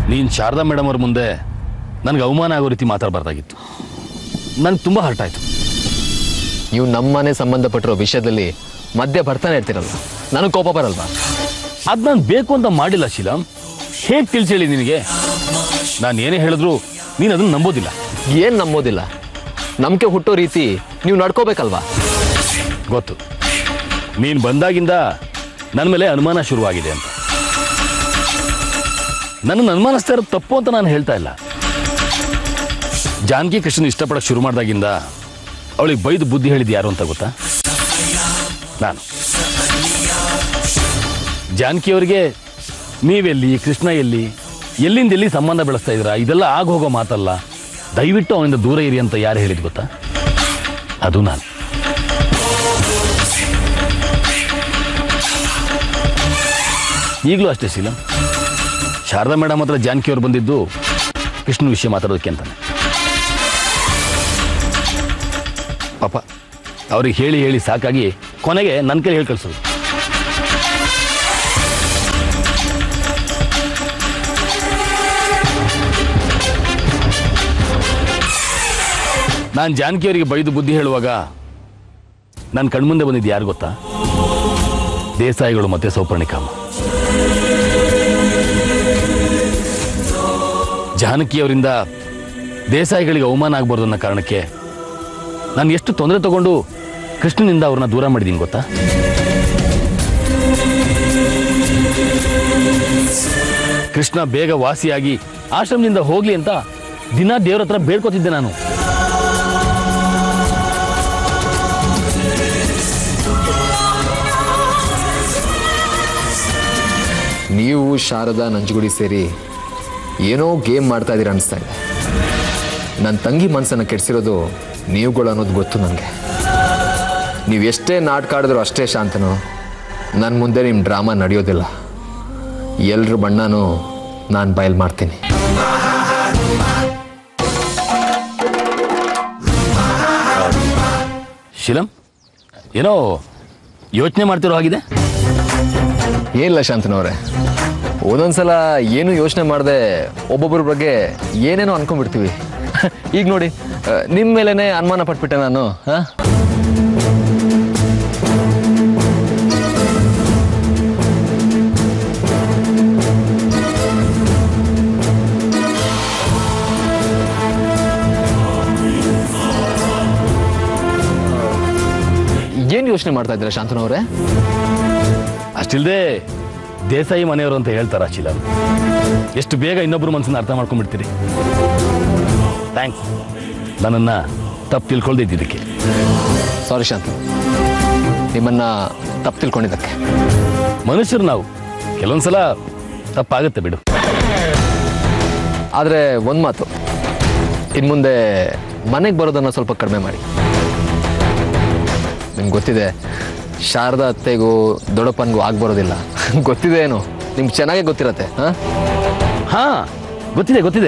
ನೀನು ಶಾರದಾ ಮೇಡಮ್ ಅವ್ರ ಮುಂದೆ ನನಗೆ ಅವಮಾನ ಆಗೋ ರೀತಿ ಮಾತಾಡಬಾರ್ದಾಗಿತ್ತು ನನಗೆ ತುಂಬ ಹರ್ಟ್ ಆಯಿತು ನೀವು ನಮ್ಮನೆ ಸಂಬಂಧಪಟ್ಟಿರೋ ವಿಷಯದಲ್ಲಿ ಮಧ್ಯೆ ಬರ್ತಾನೆ ಇರ್ತೀರಲ್ಲ ನನಗೆ ಕೋಪ ಬರಲ್ವಾ ಅದು ನಾನು ಬೇಕು ಅಂತ ಮಾಡಿಲ್ಲ ಶೀಲಂ ಹೇಗೆ ತಿಳಿಸೇಳಿ ನಿನಗೆ ನಾನು ಏನೇ ಹೇಳಿದ್ರು ನೀನು ಅದನ್ನು ನಂಬೋದಿಲ್ಲ ಏನು ನಂಬೋದಿಲ್ಲ ನಂಬಿಕೆ ಹುಟ್ಟೋ ರೀತಿ ನೀವು ನಡ್ಕೋಬೇಕಲ್ವಾ ಗೊತ್ತು ನೀನು ಬಂದಾಗಿಂದ ನನ್ನ ಮೇಲೆ ಅನುಮಾನ ಶುರುವಾಗಿದೆ ಅಂತ ನನ್ನನ್ನು ಅನುಮಾನಿಸ್ತಾ ಇರೋದು ತಪ್ಪು ಅಂತ ನಾನು ಹೇಳ್ತಾ ಇಲ್ಲ ಜಾನಕಿ ಕೃಷ್ಣನ್ ಇಷ್ಟಪಡಕ್ಕೆ ಶುರು ಮಾಡಿದಾಗಿಂದ ಅವಳಿಗೆ ಬೈದು ಬುದ್ಧಿ ಹೇಳಿದ್ದು ಯಾರು ಅಂತ ಗೊತ್ತಾ ನಾನು ಜಾನಕಿ ಅವರಿಗೆ ನೀವೆಲ್ಲಿ ಕೃಷ್ಣ ಎಲ್ಲಿ ಎಲ್ಲಿಂದ ಎಲ್ಲಿ ಸಂಬಂಧ ಬೆಳೆಸ್ತಾ ಇದ್ದೀರಾ ಇದೆಲ್ಲ ಆಗ ಹೋಗೋ ಮಾತಲ್ಲ ದಯವಿಟ್ಟು ಅವನಿಂದ ದೂರ ಇರಿ ಅಂತ ಯಾರು ಹೇಳಿದ್ ಗೊತ್ತಾ ಅದು ನಾನು ಈಗಲೂ ಅಷ್ಟೇ ಶೀಲಂ ಶಾರದಾ ಮೇಡಮ್ ಹತ್ರ ಜಾನಕಿ ಅವ್ರು ಬಂದಿದ್ದು ಕೃಷ್ಣ ವಿಷಯ ಮಾತಾಡೋದಕ್ಕೆ ಅಂತಾನೆ ಪಾಪ ಅವ್ರಿಗೆ ಹೇಳಿ ಹೇಳಿ ಸಾಕಾಗಿ ಕೊನೆಗೆ ನನ್ನ ಕೈ ಹೇಳಿ ಕಳ್ಸೋದು ನಾನು ಜಾನಕಿ ಅವರಿಗೆ ಬೈದು ಬುದ್ಧಿ ಹೇಳುವಾಗ ನನ್ನ ಕಣ್ಮುಂದೆ ಬಂದಿದ್ದು ಯಾರು ಗೊತ್ತಾ ದೇಸಾಯಿಗಳು ಮತ್ತೆ ಸೌಪರ್ಣಿಕಾಮ ಜಾನಕಿಯವರಿಂದ ದೇಸಾಯಿಗಳಿಗೆ ಅವಮಾನ ಆಗಬಾರ್ದು ಅನ್ನೋ ಕಾರಣಕ್ಕೆ ನಾನು ಎಷ್ಟು ತೊಂದರೆ ತಗೊಂಡು ಕೃಷ್ಣನಿಂದ ಅವ್ರನ್ನ ದೂರ ಮಾಡಿದ್ದೀನಿ ಗೊತ್ತಾ ಕೃಷ್ಣ ಬೇಗ ವಾಸಿಯಾಗಿ ಆಶ್ರಮದಿಂದ ಹೋಗ್ಲಿ ಅಂತ ದಿನ ದೇವ್ರ ಹತ್ರ ಬೇಡ್ಕೋತಿದ್ದೆ ನಾನು ನೀವು ಶಾರದಾ ನಂಜುಗುಡಿ ಸೇರಿ ಏನೋ ಗೇಮ್ ಮಾಡ್ತಾ ಇದ್ದೀರ ಅನಿಸ್ತಾ ಇದೆ ನನ್ನ ತಂಗಿ ಮನಸ್ಸನ್ನು ಕೆಡಿಸಿರೋದು ನೀವುಗಳು ಅನ್ನೋದು ಗೊತ್ತು ನನಗೆ ನೀವು ಎಷ್ಟೇ ನಾಟಕ ಆಡಿದ್ರು ಅಷ್ಟೇ ಶಾಂತನು ನನ್ನ ಮುಂದೆ ನಿಮ್ಮ ಡ್ರಾಮಾ ನಡೆಯೋದಿಲ್ಲ ಎಲ್ರ ಬಣ್ಣನೂ ನಾನು ಬಯಲು ಮಾಡ್ತೀನಿ ಶಿಲಂ ಏನೋ ಯೋಚನೆ ಮಾಡ್ತಿರೋ ಹಾಗಿದೆ ಏನಿಲ್ಲ ಶಾಂತನವ್ರೆ ಒಂದೊಂದ್ಸಲ ಏನು ಯೋಚನೆ ಮಾಡದೆ ಒಬ್ಬೊಬ್ಬರ ಬಗ್ಗೆ ಏನೇನೋ ಅನ್ಕೊಂಡ್ಬಿಡ್ತೀವಿ ಈಗ ನೋಡಿ ನಿಮ್ಮ ಮೇಲೇನೆ ಅನುಮಾನ ಪಟ್ಬಿಟ್ಟೆ ನಾನು ಹಾಂ ಏನು ಯೋಚನೆ ಮಾಡ್ತಾ ಇದ್ದೀರಾ ಶಾಂತನವ್ರೆ ಅಷ್ಟಿಲ್ದೆ ದೇಸಾಯಿ ಮನೆಯವರು ಅಂತ ಹೇಳ್ತಾರ ಶಿಲಂ ಎಷ್ಟು ಬೇಗ ಇನ್ನೊಬ್ರು ಮನಸ್ಸನ್ನ ಅರ್ಥ ಮಾಡ್ಕೊಂಡ್ಬಿಡ್ತೀರಿ ಥ್ಯಾಂಕ್ಸ್ ನನ್ನನ್ನು ತಪ್ಪು ತಿಳ್ಕೊಳ್ದೆ ಇದ್ದಿದ್ದಕ್ಕೆ ಸಾರಿ ಶಾಂತ ನಿಮ್ಮನ್ನ ತಪ್ಪು ತಿಳ್ಕೊಂಡಿದ್ದಕ್ಕೆ ಮನುಷ್ಯರು ನಾವು ಕೆಲವೊಂದ್ಸಲ ತಪ್ಪಾಗುತ್ತೆ ಬಿಡು ಆದರೆ ಒಂದು ಮಾತು ಇನ್ನು ಮುಂದೆ ಮನೆಗೆ ಬರೋದನ್ನು ಸ್ವಲ್ಪ ಕಡಿಮೆ ಮಾಡಿ ನಿಮ್ಗೆ ಗೊತ್ತಿದೆ ಶಾರದಾ ಅತ್ತೆಗೂ ದೊಡ್ಡಪ್ಪನಿಗೂ ಆಗ್ಬರೋದಿಲ್ಲ ಗೊತ್ತಿದೆ ಏನು ನಿಮ್ಗೆ ಚೆನ್ನಾಗೇ ಗೊತ್ತಿರತ್ತೆ ಹಾಂ ಹಾ ಗೊತ್ತಿದೆ ಗೊತ್ತಿದೆ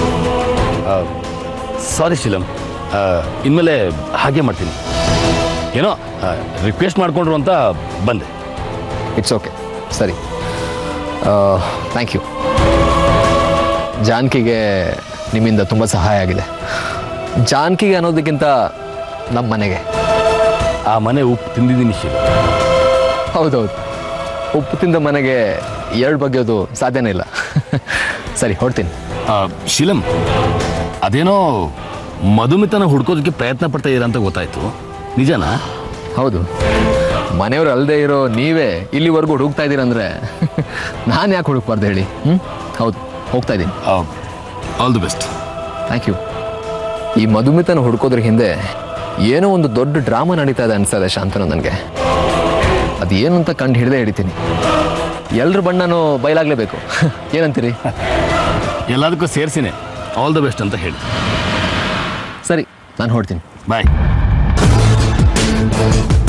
ಸಾರಿ ಶಿಲಂ ಆ, ಇನ್ಮೇಲೆ ಹಾಗೆ ಮಾಡ್ತೀನಿ ಏನೋ ರಿಕ್ವೆಸ್ಟ್ ಮಾಡ್ಕೊಂಡ್ರು ಅಂತ ಬಂದೆ ಇಟ್ಸ್ ಓಕೆ ಸರಿ ಥ್ಯಾಂಕ್ ಯು ಜಾನ್ಕಿಗೆ ನಿಮ್ಮಿಂದ ತುಂಬ ಸಹಾಯ ಆಗಿದೆ ಜಾನ್ಕಿಗೆ ಅನ್ನೋದಕ್ಕಿಂತ ನಮ್ಮ ಮನೆಗೆ ಆ ಮನೆ ಉಪ್ಪು ತಿಂದಿದ್ದೀನಿ ಶಿಲಂ ಹೌದೌದು ಉಪ್ಪು ತಿಂದ ಮನೆಗೆ ಎರಡು ಬಗೆಯೋದು ಸಾಧ್ಯನೇ ಇಲ್ಲ ಸರಿ ಹೊಡ್ತೀನಿ ಆ, ಶಿಲಂ ಅದೇನೋ ಮಧುಮಿತನ ಹುಡ್ಕೋದಕ್ಕೆ ಪ್ರಯತ್ನ ಪಡ್ತಾ ಇದ್ದೀರಾ ಅಂತ ಗೊತ್ತಾಯ್ತು ನಿಜನಾ ಹೌದು ಮನೆಯವ್ರು ಅಲ್ಲದೆ ಇರೋ ನೀವೇ ಇಲ್ಲಿವರೆಗೂ ಹುಡುಕ್ತಾ ಇದ್ದೀರಂದ್ರೆ ನಾನು ಯಾಕೆ ಹುಡುಕ್ಬಾರ್ದು ಹೇಳಿ ಹ್ಞೂ ಹೌದು ಹೋಗ್ತಾ ಇದ್ದೀನಿ all the best thank you ಈ ಮಧುಮಿತನ ಹುಡ್ಕೋದ್ರ ಹಿಂದೆ ಏನೋ ಒಂದು ದೊಡ್ಡ ಡ್ರಾಮಾ ನಡೀತಾ ಇದೆ ಅನ್ಸದೆ ಶಾಂತನು ನನಗೆ ಅದು ಏನು ಅಂತ ಕಂಡು ಹಿಡ್ದೇ ಹಿಡಿತೀನಿ ಎಲ್ರ ಬಣ್ಣನೂ ಬಯಲಾಗಲೇಬೇಕು ಏನಂತೀರಿ ಎಲ್ಲದಕ್ಕೂ ಸೇರಿಸಿನೇ ಆಲ್ ದ ಬೆಸ್ಟ್ ಅಂತ ಹೇಳಿ ಸರಿ ನಾನು ಹೊಡ್ತೀನಿ ಬಾಯ್